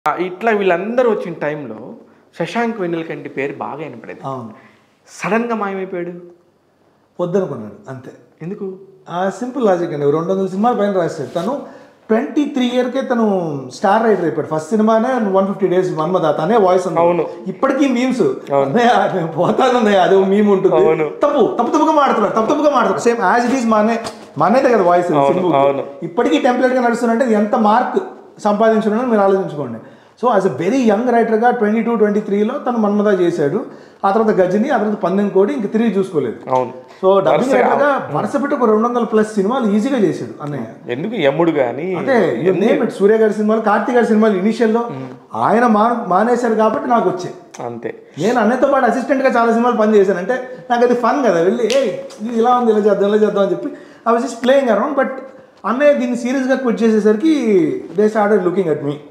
ఆ, ఇట్లా వీళ్ళందరూ వచ్చిన టైంలో శశాంక్ వెన్నెల కంటి పేరు బాగా వినపడేది అవును సడన్గా మాయమైపోయాడు వద్దనుకున్నాడు అంతే ఎందుకు ఆ సింపుల్ లాజిక్ అండి రెండు వందల సినిమాల పైన రాశాడు తను ట్వంటీ త్రీ ఇయర్కే తను స్టార్ రైటర్ అయిపోయాడు ఫస్ట్ సినిమానే వన్ ఫిఫ్టీ డేస్ మన్మద తనే వాయిస్ అవును. ఇప్పటికీ మీమ్స్ పోతాను అదే మీమ్ ఉంటుంది అవును. తప్పు తప్పు తప్పుగా మాడుతున్నాడు తప్పు తప్పుగా మాడుతున్నాడు సేమ్ యాజ్ ఇట్ ఈస్ మానే మానేదే కదా వాయిస్ అవును. ఇప్పటికీ టెంప్లెట్ గా నడుస్తుందంటే ఇది ఎంత మార్క్ సంపాదించడం మీరు ఆలోచించుకోండి so as a very young రైటర్గా ట్వంటీ టూ ట్వంటీ త్రీలో తను మన్మద చేశాడు ఆ తర్వాత గజని ఆ తర్వాత పందెం కోడి ఇంక తిరిగి చూసుకోలేదు అవును సో డబ్బింగ్ రైటర్గా వరుస పెట్టి ఒక రెండు వందల ప్లస్ సినిమాలు ఈజీగా చేశాడు అన్నయ్య ఎందుకు యముడు కానీ అంటే నేమ్ ఇట్ సూర్య గారి సినిమాలు కార్తీక్ గారి సినిమాలు ఇనిషియల్లో ఆయన మా మానేశారు కాబట్టి నాకు వచ్చాయి అంతే నేను అన్నయ్యతో పాటు అసిస్టెంట్గా చాలా సినిమాలు పని చేశాను అంటే నాకు అది ఫన్ కదా వెళ్ళి ఏ ఇది ఇలా ఉంది ఇలా చేద్దాం ఇలా చేద్దాం అని చెప్పి I was just playing around but అన్నయ్య దీన్ని సీరియస్గా క్విట్ చేసేసరికి they started looking at me